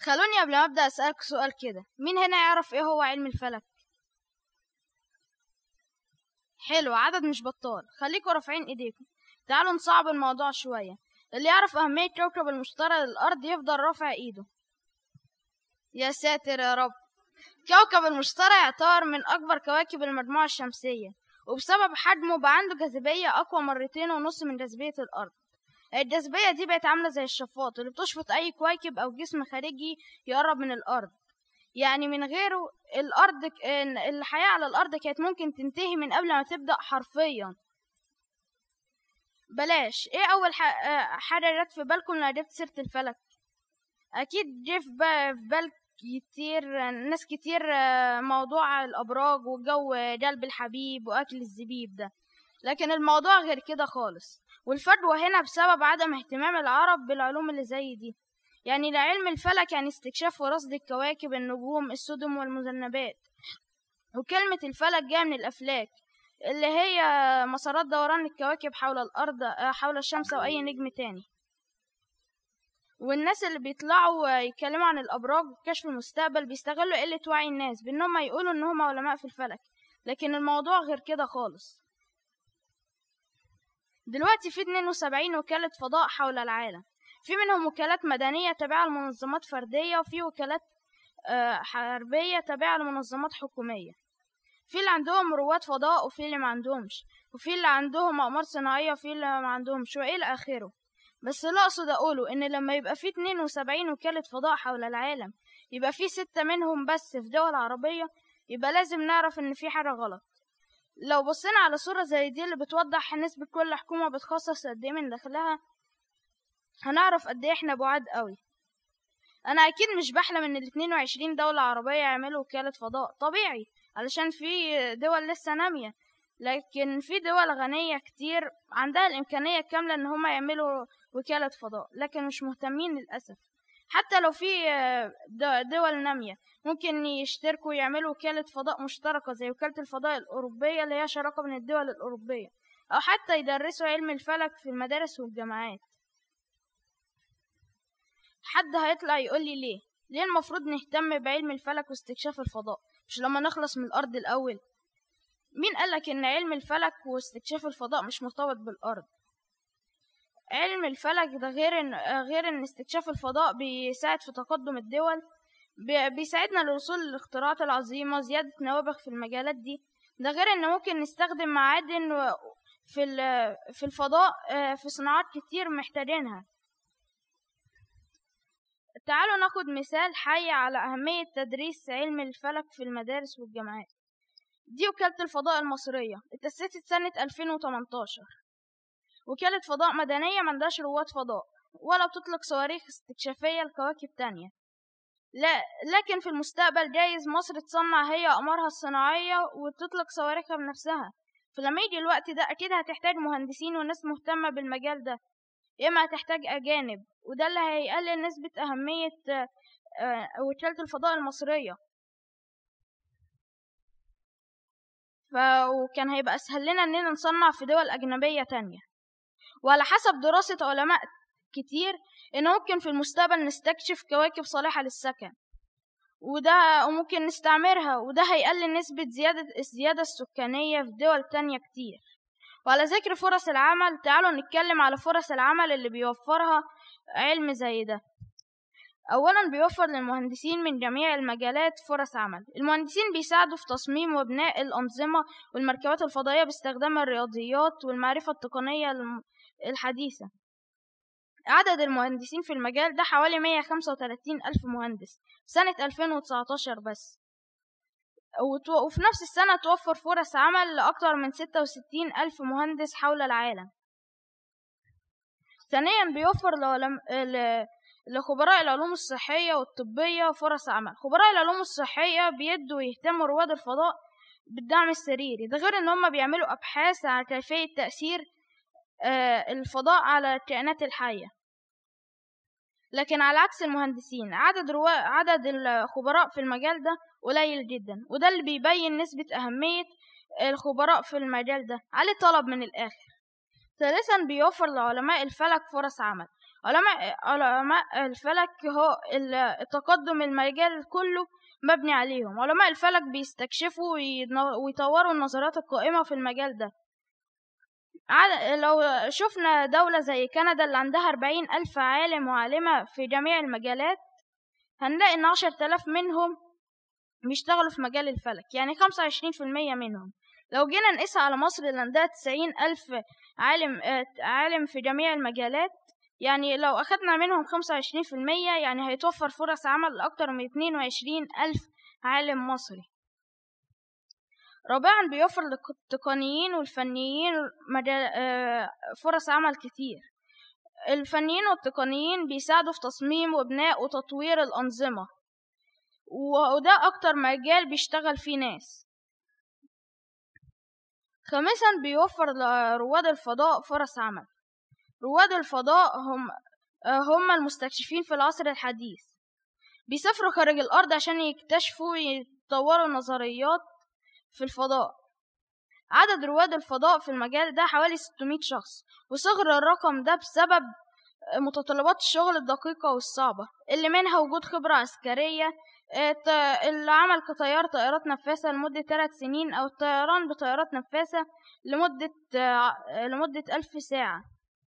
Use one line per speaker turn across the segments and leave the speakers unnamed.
خلوني قبل ما أبدأ أسألك سؤال كده مين هنا يعرف إيه هو علم الفلك؟ حلو عدد مش بطال خليكوا رافعين إيديكم تعالوا نصعب الموضوع شوية اللي يعرف أهمية كوكب المشتري للأرض يفضل رافع إيده يا ساتر يا رب كوكب المشتري يعتبر من أكبر كواكب المجموعة الشمسية وبسبب حجمه بقى عنده جاذبية أقوى مرتين ونص من جاذبية الأرض الجاذبية دي بقت عاملة زي الشفاط اللي بتشفط أي كويكب أو جسم خارجي يقرب من الأرض يعني من غيره الأرض ك- إن الحياة على الأرض كانت ممكن تنتهي من قبل ما تبدأ حرفيا بلاش ايه أول ح- آه، حاجة جت في بالكم لما جبت سيرة الفلك أكيد جه في با- في بال كتير ناس كتير آه، موضوع الأبراج وجو جلب الحبيب وأكل الزبيب ده لكن الموضوع غير كده خالص والفجوة هنا بسبب عدم اهتمام العرب بالعلوم اللي زي دي يعني لعلم الفلك يعني استكشاف ورصد الكواكب النجوم السدم والمذنبات وكلمة الفلك جاية من الأفلاك اللي هي مسارات دوران الكواكب حول الأرض آه، حول الشمس أو أي نجم تاني والناس اللي بيطلعوا يتكلموا عن الأبراج وكشف المستقبل بيستغلوا قلة وعي الناس بإنهم يقولوا إن هم علماء في الفلك لكن الموضوع غير كده خالص دلوقتي في 72 وكالة فضاء حول العالم في منهم وكالات مدنية تابعة لمنظمات فردية وفي وكالات آه، حربية تابعة لمنظمات حكومية في اللي عندهم رواد فضاء وفي اللي ما عندهمش وفي اللي عندهم أقمار صناعية وفي اللي ما عندهمش وإلى آخره بس اللي أقصد أقوله إن لما يبقى في 72 وكالة فضاء حول العالم يبقى في ستة منهم بس في دول عربية يبقى لازم نعرف إن في حاجة غلط لو بصينا على صورة زي دي اللي بتوضح نسبة كل حكومة بتخصص قد إيه من دخلها هنعرف قد إيه إحنا بعاد قوي أنا أكيد مش بحلم إن ال 22 دولة عربية يعملوا وكالة فضاء طبيعي علشان في دول لسه نامية لكن في دول غنية كتير عندها الإمكانية الكاملة إن هما يعملوا وكالة فضاء لكن مش مهتمين للأسف حتى لو في آه، د- دول نامية ممكن يشتركوا يعملوا وكالة فضاء مشتركة زي وكالة الفضاء الأوروبية اللي هي شراكة بين الدول الأوروبية أو حتى يدرسوا علم الفلك في المدارس والجامعات حد هيطلع يقول لي ليه ليه المفروض نهتم بعلم الفلك واستكشاف الفضاء مش لما نخلص من الأرض الأول مين قالك إن علم الفلك واستكشاف الفضاء مش مرتبط بالأرض علم الفلك ده غير إن غير إن استكشاف الفضاء بيساعد في تقدم الدول بي- بيساعدنا للوصول للاختراعات العظيمة زيادة نوابغ في المجالات دي ده غير إن ممكن نستخدم معادن و- في ال- في الفضاء آه، في صناعات كتير محتاجينها تعالوا ناخد مثال حي على أهمية تدريس علم الفلك في المدارس والجامعات دي وكالة الفضاء المصرية اتأسست سنة 2018 وكالة فضاء مدنية مندهاش رواد فضاء ولا بتطلق صواريخ استكشافية لكواكب تانية لا لكن في المستقبل جايز مصر تصنع هي أقمارها الصناعية وتطلق صواريخها بنفسها فلما يجي الوقت ده أكيد هتحتاج مهندسين وناس مهتمة بالمجال ده يا إما هتحتاج أجانب وده اللي هيقلل نسبة أهمية آه، آه، وكالة الفضاء المصرية ف... وكان هيبقى أسهل لنا إننا نصنع في دول أجنبية تانية وعلى حسب دراسة علماء كتير إن ممكن في المستقبل نستكشف كواكب صالحة للسكن وده وممكن نستعمرها وده هيقلل نسبة زيادة الزيادة السكانية في دول تانية كتير وعلى ذكر فرص العمل تعالوا نتكلم على فرص العمل اللي بيوفرها علم زي ده أولا بيوفر للمهندسين من جميع المجالات فرص عمل المهندسين بيساعدوا في تصميم وبناء الأنظمة والمركبات الفضائية باستخدام الرياضيات والمعرفة التقنية الم- الحديثة عدد المهندسين في المجال ده حوالي 135 ألف مهندس سنة 2019 بس وتو- وفي نفس السنة توفر فرص عمل لأكثر من 66 ألف مهندس حول العالم ثانيا بيوفر لعلم... ل... لخبراء العلوم الصحية والطبية فرص عمل خبراء العلوم الصحية بيدوا ويهتموا رواد الفضاء بالدعم السريري ده غير ان هم بيعملوا ابحاث عن كيفية تأثير آه، الفضاء على الكائنات الحية لكن على عكس المهندسين عدد روا... عدد الخبراء في المجال ده قليل جدا وده اللي بيبين نسبة أهمية الخبراء في المجال ده عليه طلب من الآخر ثالثا بيوفر لعلماء الفلك فرص عمل علماء علماء الفلك هو التقدم المجال كله مبني عليهم علماء الفلك بيستكشفوا ويطوروا النظريات القائمة في المجال ده لو شفنا دولة زي كندا اللي عندها أربعين ألف عالم وعالمة في جميع المجالات هنلاقي إن عشر تلاف منهم بيشتغلوا في مجال الفلك يعني خمسة وعشرين في المية منهم لو جينا نقيسها على مصر اللي عندها تسعين ألف عالم آه، عالم في جميع المجالات يعني لو أخدنا منهم خمسة وعشرين في المية يعني هيتوفر فرص عمل لأكتر من اتنين وعشرين ألف عالم مصري رابعا بيوفر للتقنيين والفنيين آه، فرص عمل كتير الفنيين والتقنيين بيساعدوا في تصميم وبناء وتطوير الأنظمة وده أكتر مجال بيشتغل فيه ناس خامسا بيوفر لرواد الفضاء فرص عمل رواد الفضاء هم هم المستكشفين في العصر الحديث بيسافروا خارج الأرض عشان يكتشفوا ويطوروا نظريات في الفضاء عدد رواد الفضاء في المجال ده حوالي 600 شخص وصغر الرقم ده بسبب متطلبات الشغل الدقيقة والصعبة اللي منها وجود خبرة عسكرية العمل كطيار طائرات نفاثة لمدة ثلاث سنين أو الطيران بطائرات نفاثة لمدة لمدة ألف ساعة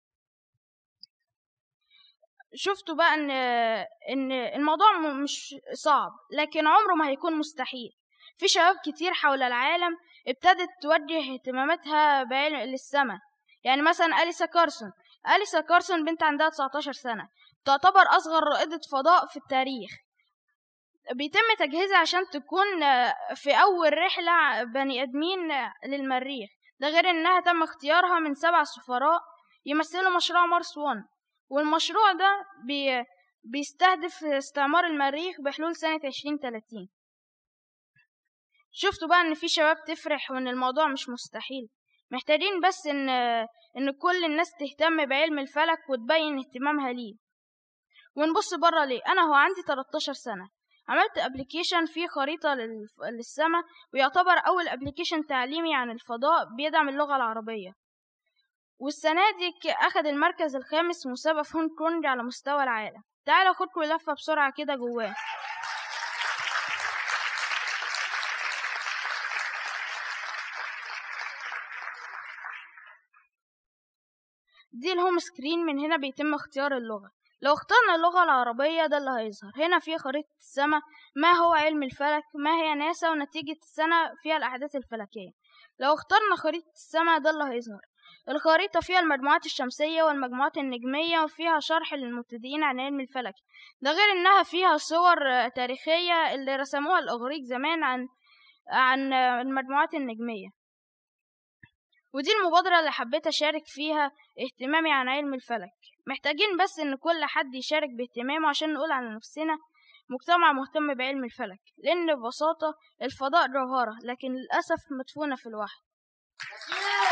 شفتوا بقى إن إن الموضوع مش صعب لكن عمره ما هيكون مستحيل في شباب كتير حول العالم ابتدت توجه اهتماماتها بعلم للسماء يعني مثلا أليسا كارسون أليسا كارسون بنت عندها 19 سنة تعتبر أصغر رائدة فضاء في التاريخ بيتم تجهيزها عشان تكون في أول رحلة بني آدمين للمريخ ده غير إنها تم اختيارها من سبع سفراء يمثلوا مشروع مارس وان والمشروع ده بي بيستهدف استعمار المريخ بحلول سنة عشرين تلاتين شفتوا بقى إن في شباب تفرح وإن الموضوع مش مستحيل محتاجين بس إن إن كل الناس تهتم بعلم الفلك وتبين اهتمامها ليه ونبص برا ليه أنا هو عندي 13 سنة عملت ابلكيشن فيه خريطة للسماء ويعتبر أول ابلكيشن تعليمي عن الفضاء بيدعم اللغة العربية والسنة دي أخد المركز الخامس مسابقة في هونج كونج على مستوى العالم تعالوا خدكم لفة بسرعة كده جواه دي الهوم سكرين من هنا بيتم اختيار اللغة لو اخترنا اللغة العربية ده اللي هيظهر هنا في خريطة السماء ما هو علم الفلك ما هي ناسا ونتيجة السنة فيها الأحداث الفلكية لو اخترنا خريطة السماء ده اللي هيظهر الخريطة فيها المجموعات الشمسية والمجموعات النجمية وفيها شرح للمبتدئين عن علم الفلك ده غير إنها فيها صور تاريخية اللي رسموها الإغريق زمان عن عن المجموعات النجمية ودي المبادرة اللي حبيت أشارك فيها اهتمامي عن علم الفلك محتاجين بس إن كل حد يشارك باهتمامه عشان نقول على نفسنا مجتمع مهتم بعلم الفلك لأن ببساطة الفضاء جوهرة لكن للأسف مدفونة في الوحد